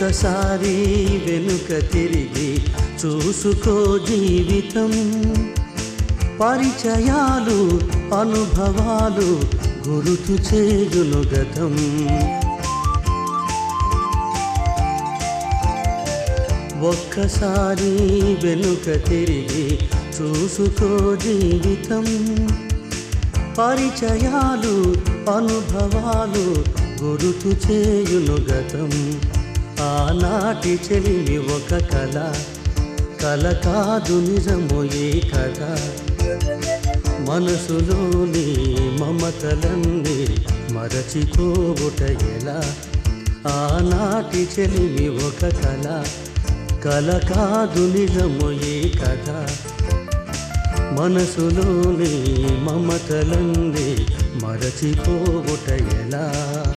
ఒక్కసారి వెనుక తిరిగి చూసుకో జీవితం పరిచయాలు అనుభవాలు గురుతు చేయును గతం ఒక్కసారి వెనుక తిరిగి చూసుకో జీవితం పరిచయాలు అనుభవాలు గురుతు చేయును గతం ఆనాటి చెలిమి ఒక కళ కల కాదు నిజము ఏ కథ మనసులోని మమతలన్నీ మరచిపోవుట ఎలా ఆనాటి చెలిమి ఒక కళ కల కాదు నిజము ఏ కథ మనసులోని మమతలన్నీ మరచిపోవుట ఎలా